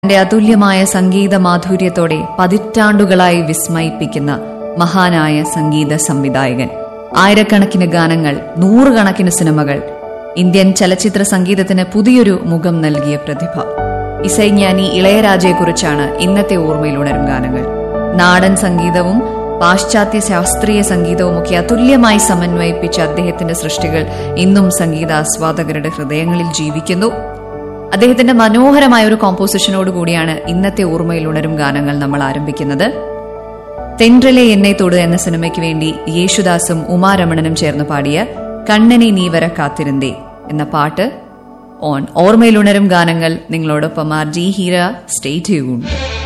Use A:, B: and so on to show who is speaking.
A: തന്റെ അതുല്യമായ സംഗീത മാധുര്യത്തോടെ പതിറ്റാണ്ടുകളായി വിസ്മയിപ്പിക്കുന്ന മഹാനായ സംഗീത സംവിധായകൻ ആയിരക്കണക്കിന് ഗാനങ്ങൾ നൂറുകണക്കിന് സിനിമകൾ ഇന്ത്യൻ ചലച്ചിത്ര സംഗീതത്തിന് പുതിയൊരു മുഖം നൽകിയ പ്രതിഭ ഇസൈജ്ഞാനി ഇളയരാജയെക്കുറിച്ചാണ് ഇന്നത്തെ ഓർമ്മയിൽ ഉണരും ഗാനങ്ങൾ നാടൻ സംഗീതവും പാശ്ചാത്യ ശാസ്ത്രീയ സംഗീതവുമൊക്കെ അതുല്യമായി സമന്വയിപ്പിച്ച അദ്ദേഹത്തിന്റെ സൃഷ്ടികൾ ഇന്നും സംഗീതാസ്വാദകരുടെ ഹൃദയങ്ങളിൽ ജീവിക്കുന്നു അദ്ദേഹത്തിന്റെ മനോഹരമായ ഒരു കോമ്പോസിഷനോട് കൂടിയാണ് ഇന്നത്തെ ഓർമ്മയിൽ ഉണരും ഗാനങ്ങൾ നമ്മൾ ആരംഭിക്കുന്നത് തെൻട്രലെ എന്നെ തൊട് എന്ന സിനിമയ്ക്ക് വേണ്ടി യേശുദാസും ഉമാരമണനും ചേർന്ന് പാടിയ കണ്ണനെ നീ വര കാത്തിരുന്നേ എന്ന പാട്ട് ഓൺ ഓർമ്മയിൽ ഉണരും ഗാനങ്ങൾ നിങ്ങളോടൊപ്പം R G Heera stay tune